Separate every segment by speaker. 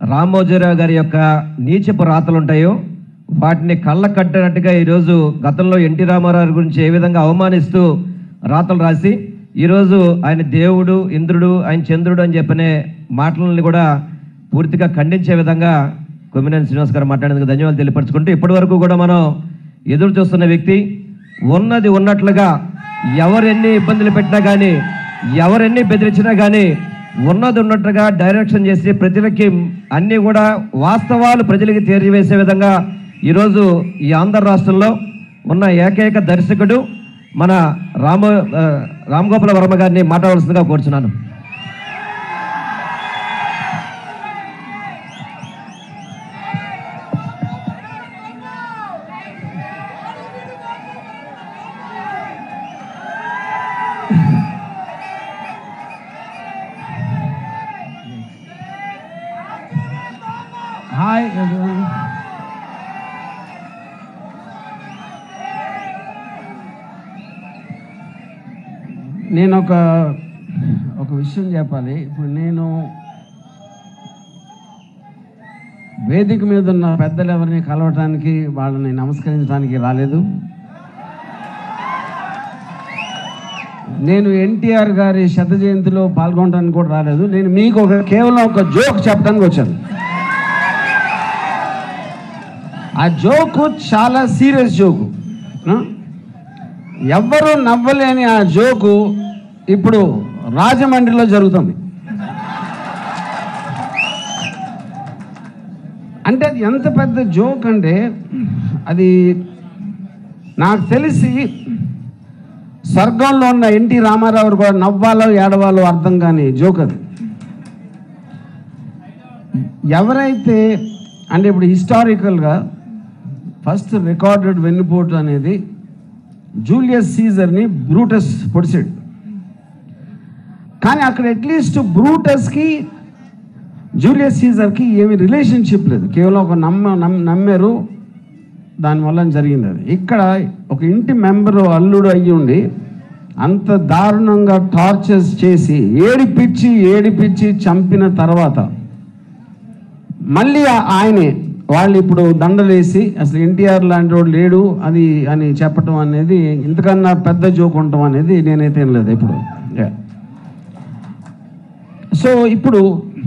Speaker 1: రామోజీరావు గారి యొక్క నీచపు రాతలు ఉంటాయో వాటిని కళ్ళ కట్టినట్టుగా ఈరోజు గతంలో ఎన్టీ రామారావు గురించి ఏ విధంగా అవమానిస్తూ రాతలు రాసి ఈరోజు ఆయన దేవుడు ఇంద్రుడు ఆయన చంద్రుడు అని చెప్పనే మాటలని కూడా పూర్తిగా ఖండించే విధంగా కొమ్మినేని శ్రీనివాస్ గారు మాట్లాడేందుకు ధన్యవాదాలు తెలియపరచుకుంటూ ఇప్పటి వరకు కూడా మనం ఎదురు చూస్తున్న వ్యక్తి ఉన్నది ఉన్నట్లుగా ఎవరెన్ని ఇబ్బందులు పెట్టినా కానీ ఎవరెన్ని బెదిరించినా కానీ ఉన్నది ఉన్నట్టుగా డైరెక్షన్ చేసి ప్రజలకి అన్నీ కూడా వాస్తవాలు ప్రజలకి తెలియవేసే విధంగా ఈరోజు ఈ ఆంధ్ర రాష్ట్రంలో ఉన్న ఏకైక దర్శకుడు మన రామ ఆ, రామ్ గోపాల వర్మ గారిని మాట్లాడవలసిందిగా కోరుచున్నాను
Speaker 2: హాయ్ everyone. నేను ఒక ఒక విషయం చెప్పాలి ఇప్పుడు నేను వేదిక మీద ఉన్న పెద్దలు ఎవరిని కలవటానికి వాళ్ళని నమస్కరించడానికి రాలేదు నేను ఎన్టీఆర్ గారి శత జయంతిలో పాల్గొనడానికి కూడా రాలేదు నేను మీకు ఒక కేవలం ఒక జోక్ చెప్పడానికి వచ్చాను ఆ జోకు చాలా సీరియస్ జోకు ఆ? ఎవ్వరూ నవ్వలేని ఆ జోకు ఇప్పుడు రాజమండ్రిలో జరుగుతుంది అంటే అది ఎంత పెద్ద జోక్ అంటే అది నాకు తెలిసి స్వర్గంలో ఉన్న ఎన్టీ రామారావు కూడా నవ్వాలో ఏడవాలో అర్థం కాని జోక్ అది ఎవరైతే అంటే ఇప్పుడు హిస్టారికల్గా ఫస్ట్ రికార్డెడ్ వెన్నుపోటు అనేది జూలియస్ సీజర్ని బ్రూటస్ పొడిచాడు కానీ అక్కడ అట్లీస్ట్ బ్రూటస్కి జూలియస్ సీజర్కి ఏమి రిలేషన్షిప్ లేదు కేవలం ఒక నమ్మ నమ్- నమ్మారు దానివల్ల జరిగింది అది ఇక్కడ ఒక ఇంటి మెంబరు అల్లుడు అయ్యి ఉండి అంత దారుణంగా టార్చర్స్ చేసి ఏడిపిచ్చి ఏడిపిచ్చి చంపిన తర్వాత మళ్ళీ ఆ- ఆయనే వాళ్ళు ఇప్పుడు దండలేసి అసలు ఎన్టీఆర్ లాంటి వాడు లేడు అది అని చెప్పటం అనేది ఇంతకన్నా పెద్ద జోక్ ఉండటం అనేది నేనైతే ఏం లేదు ఇప్పుడు Yeah. సో ఇప్పుడు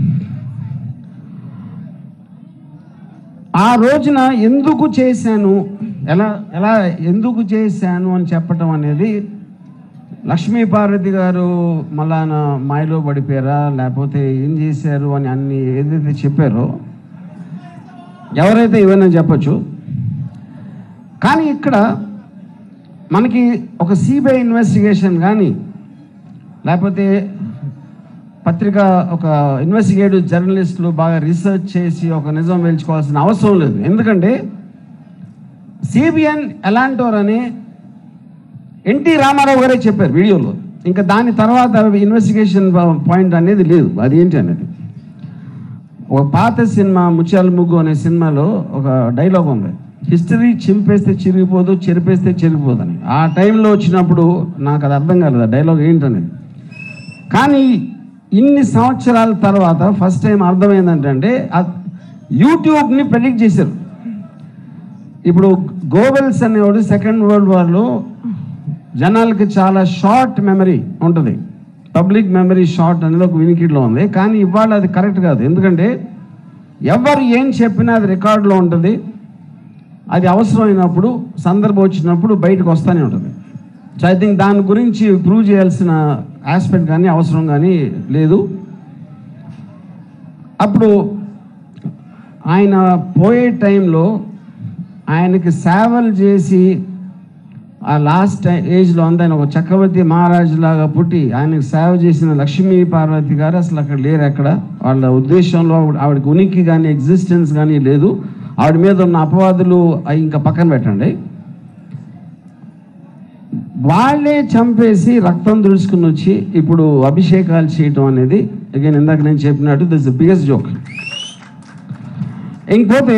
Speaker 2: ఆ రోజున ఎందుకు చేశాను ఎలా ఎలా ఎందుకు చేశాను అని చెప్పటం అనేది లక్ష్మీ పార్వతి గారు మళ్ళా మాయలో పడిపోయారా లేకపోతే ఏం చేశారు అని అన్ని ఏదైతే చెప్పారో ఎవరైతే ఏమైనా చెప్పచ్చు కానీ ఇక్కడ మనకి ఒక సిబిఐ ఇన్వెస్టిగేషన్ కానీ లేకపోతే పత్రిక ఒక ఇన్వెస్టిగేటివ్ జర్నలిస్టులు బాగా రీసెర్చ్ చేసి ఒక నిజం వెలుచుకోవాల్సిన అవసరం లేదు ఎందుకంటే సిబిఎన్ ఎలాంటివారని ఎన్టీ రామారావు గారే చెప్పారు వీడియోలో ఇంకా దాని తర్వాత ఇన్వెస్టిగేషన్ పాయింట్ అనేది లేదు అది ఏంటి అనేది ఒక పాత సినిమా ముత్యాల ముగ్గు అనే సినిమాలో ఒక డైలాగ్ ఉంది హిస్టరీ చింపేస్తే చిరిగిపోదు చెరిపేస్తే చెరిగిపోదని ఆ టైంలో వచ్చినప్పుడు నాకు అది అర్థం కాలేదు ఆ డైలాగ్ ఏంటనేది కానీ ఇన్ని సంవత్సరాల తర్వాత ఫస్ట్ టైం అర్థమైందంటే యూట్యూబ్ని ప్రెడిక్ట్ చేశారు ఇప్పుడు గోబెల్స్ అనేవాడు సెకండ్ వరల్డ్ వార్లో జనాలకి చాలా షార్ట్ మెమరీ ఉంటుంది పబ్లిక్ మెమరీ షార్ట్ అనేది ఒక వినికిడిలో ఉంది కానీ ఇవాళ అది కరెక్ట్ కాదు ఎందుకంటే ఎవరు ఏం చెప్పినా అది రికార్డులో ఉంటుంది అది అవసరమైనప్పుడు సందర్భం వచ్చినప్పుడు బయటకు వస్తూనే ఉంటుంది సో ఐ థింక్ దాని గురించి ప్రూవ్ చేయాల్సిన ఆస్పెక్ట్ కానీ అవసరం కానీ లేదు అప్పుడు ఆయన పోయే టైంలో ఆయనకి సేవలు చేసి ఆ లాస్ట్ ఏజ్లో అంతా ఆయన ఒక చక్రవర్తి మహారాజు లాగా పుట్టి ఆయనకు సేవ చేసిన లక్ష్మీ పార్వతి గారు అసలు అక్కడ లేరు అక్కడ వాళ్ళ ఉద్దేశంలో ఆవిడ- ఆవిడకి ఉనికి కానీ ఎగ్జిస్టెన్స్ కానీ లేదు ఆవిడ మీద ఉన్న అపవాదులు అవి ఇంకా పక్కన పెట్టండి వాళ్ళే చంపేసి రక్తం దుడుచుకుని వచ్చి ఇప్పుడు అభిషేకాలు చేయటం అనేది అగైన్ ఇందాక నేను చెప్పినట్టు దిస్ బిగ్గెస్ట్ జోక్ ఇంకపోతే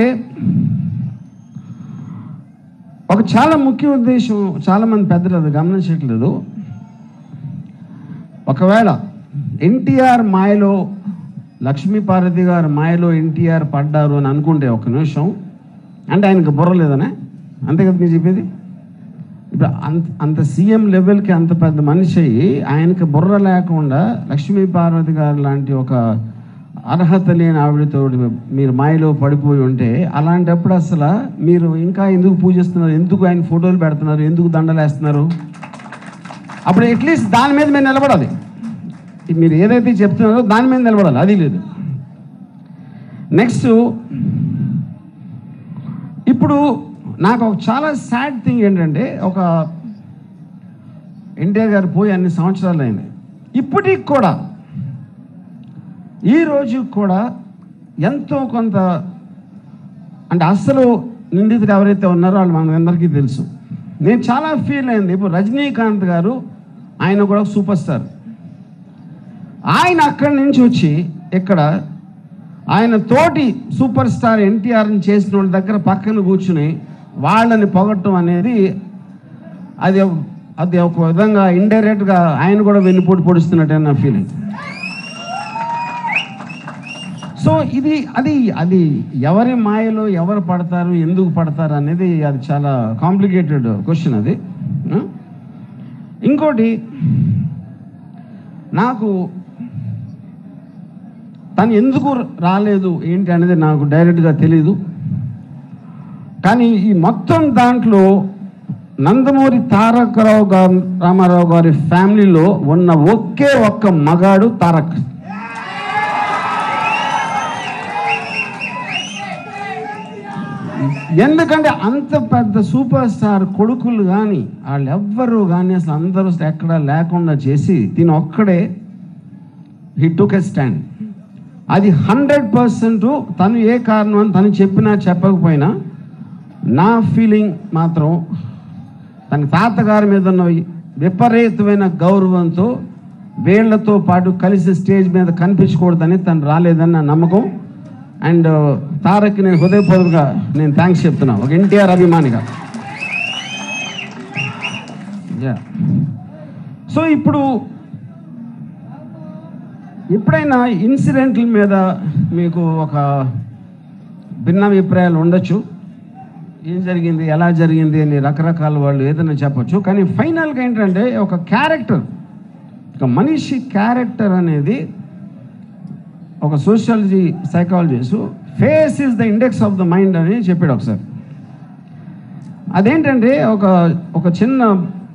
Speaker 2: ఒక చాలా ముఖ్య ఉద్దేశం చాలా మంది పెద్దలు అది గమనించట్లేదు ఒకవేళ ఎన్టీఆర్ మాయలో లక్ష్మీ పార్వతి గారు మాయలో ఎన్టీఆర్ పడ్డారు అని అనుకుంటే ఒక నిమిషం అంటే ఆయనకు బుర్ర లేదనే అంతే కదా మీరు చెప్పేది ఇప్పుడు అంత అంత సీఎం లెవెల్కి అంత పెద్ద మనిషి అయ్యి ఆయనకి బుర్ర లేకుండా లక్ష్మీ పార్వతి గారు లాంటి ఒక అర్హత లేని ఆవిడతో మీరు మాయలో పడిపోయి ఉంటే అలాంటప్పుడు అసలు మీరు ఇంకా ఎందుకు పూజిస్తున్నారు ఎందుకు ఆయన ఫోటోలు పెడుతున్నారు ఎందుకు దండలేస్తున్నారు అప్పుడు అట్లీస్ట్ దాని మీద మీరు నిలబడాలి మీరు ఏదైతే చెప్తున్నారో దాని మీద నిలబడాలి అది లేదు నెక్స్ట్ ఇప్పుడు నాకు ఒక చాలా సాడ్ థింగ్ ఏంటంటే ఒక ఎన్టీఆర్ గారు పోయి అన్ని సంవత్సరాలు అయింది ఇప్పటికి కూడా ఈ రోజు కూడా ఎంతో కొంత అంటే అస్సలు నిందితులు ఎవరైతే ఉన్నారో వాళ్ళు మనందరికీ తెలుసు నేను చాలా ఫీల్ అయింది ఇప్పుడు రజనీకాంత్ గారు ఆయన కూడా సూపర్ స్టార్ ఆయన అక్కడి నుంచి వచ్చి ఇక్కడ ఆయన తోటి సూపర్ స్టార్ ఎన్టీఆర్ని చేసిన వాళ్ళ దగ్గర పక్కన కూర్చుని వాళ్ళని పొగట్టం అనేది అది అది ఒక విధంగా ఇండైరెక్ట్గా ఆయన కూడా వెన్నుపోటు పొడుస్తున్నట్టే నా ఫీలింగ్ సో ఇది అది అది ఎవరి మాయలో ఎవరు పడతారు ఎందుకు పడతారు అనేది అది చాలా కాంప్లికేటెడ్ క్వశ్చన్ అది ఆ? ఇంకోటి నాకు తను ఎందుకు రాలేదు ఏంటి అనేది నాకు డైరెక్ట్గా తెలీదు కానీ ఈ మొత్తం దాంట్లో నందమూరి తారకరావు గారు రామారావు గారి ఫ్యామిలీలో ఉన్న ఒకే ఒక్క మగాడు తారక్ ఎందుకంటే అంత పెద్ద సూపర్ స్టార్ కొడుకులు కానీ వాళ్ళు ఎవ్వరు కానీ అసలు అందరూ అసలు ఎక్కడా లేకుండా చేసి దీని ఒక్కడే హీ టుక్ ఎ స్టాండ్ అది హండ్రెడ్ పర్సెంట్ తను ఏ కారణం అని తను చెప్పినా చెప్పకపోయినా నా ఫీలింగ్ మాత్రం తన తాతగారి మీద ఉన్న విపరీతమైన గౌరవంతో వీళ్లతో పాటు కలిసి స్టేజ్ మీద కనిపించకూడదని తను రాలేదని నా నమ్మకం అండ్ తారక్కి నేను హృదయపూర్వకంగా నేను థ్యాంక్స్ చెప్తున్నా ఒక ఎన్టీఆర్ అభిమానిగా సో ఇప్పుడు ఎప్పుడైనా ఇన్సిడెంట్ల మీద మీకు ఒక భిన్న అభిప్రాయాలు ఉండొచ్చు ఏం జరిగింది ఎలా జరిగింది అని రకరకాల వాళ్ళు ఏదైనా చెప్పొచ్చు కానీ ఫైనల్గా ఏంటంటే ఒక క్యారెక్టర్ ఒక మనిషి క్యారెక్టర్ అనేది ఒక sociology psychologist face is the index of the mind అని చెప్పాడు ఒకసారి అదేంటంటే ఒక ఒక చిన్న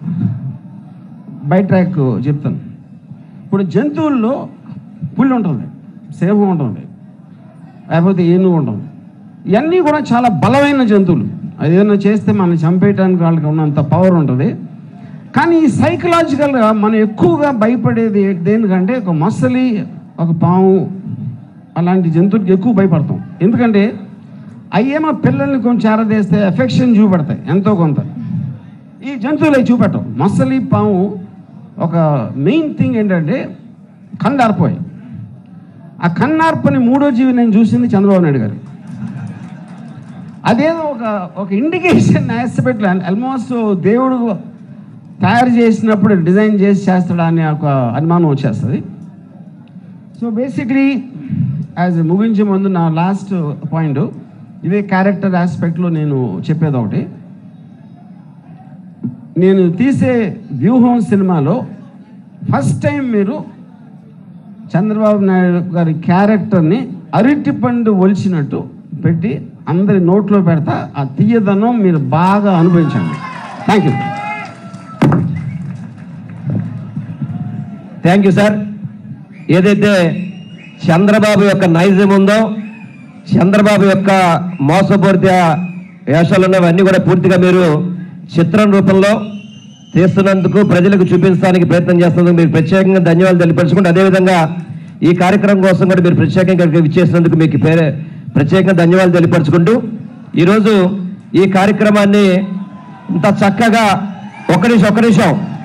Speaker 2: బై ట్రాక్ చెప్తాను ఇప్పుడు జంతువుల్లో పుల్లి ఉంటుంది సింహం ఉంటుంది లేకపోతే ఏనుగు ఉంటుంది ఇవన్నీ కూడా చాలా బలమైన జంతువులు అది ఏదైనా చేస్తే మనం చంపేయడానికి వాళ్ళకి ఉన్నంత పవర్ ఉంటుంది కానీ సైకలాజికల్గా మనం ఎక్కువగా భయపడేది దేనికంటే ఒక మొసలి ఒక పాము అలాంటి జంతువులకి ఎక్కువ భయపడతాం ఎందుకంటే అయ్యేమో పిల్లల్ని కొంచెం చేరదేస్తే ఎఫెక్షన్ చూపెడతాయి ఎంతో కొంత ఈ జంతువులు అవి చూపెట్టవు మొసలి పాము ఒక మెయిన్ థింగ్ ఏంటంటే కన్నార్పోయి ఆ కన్నార్పని మూడో జీవి నేను చూసింది చంద్రబాబు నాయుడు గారు అదేదో ఒక ఒక ఇండికేషన్ ఆస్పెక్ట్ ఆల్మోస్ట్ దేవుడు తయారు చేసినప్పుడు డిజైన్ చేసి చేస్తాడా అనే ఒక అనుమానం వచ్చేస్తుంది సో బేసిక్లీ యాజ్ ముగించే ముందు నా లాస్ట్ పాయింట్ ఇదే క్యారెక్టర్ ఆస్పెక్ట్లో నేను చెప్పేది ఒకటి నేను తీసే వ్యూహం సినిమాలో ఫస్ట్ టైం మీరు చంద్రబాబు నాయుడు గారి క్యారెక్టర్ని అరటిపండు ఒలిచినట్టు పెట్టి అందరి నోట్లో పెడతా ఆ తీయదనం మీరు బాగా అనుభవించండి thank you
Speaker 1: thank you sir ఏదైతే చంద్రబాబు యొక్క నైజం ఉందో చంద్రబాబు యొక్క మోసపూరిత వేషాలు ఉన్నవన్నీ కూడా పూర్తిగా మీరు చిత్రం రూపంలో తీస్తున్నందుకు ప్రజలకు చూపించడానికి ప్రయత్నం చేస్తున్నందుకు మీరు ప్రత్యేకంగా ధన్యవాదాలు తెలియపరచుకుంటూ అదేవిధంగా ఈ కార్యక్రమం కోసం కూడా మీరు ప్రత్యేకంగా ఇక్కడికి విచ్చేసినందుకు మీకు పేరే ప్రత్యేకంగా ధన్యవాదాలు తెలియపరచుకుంటూ ఈరోజు ఈ కార్యక్రమాన్ని ఇంత చక్కగా ఒక నిమిషం ఒక నిమిషం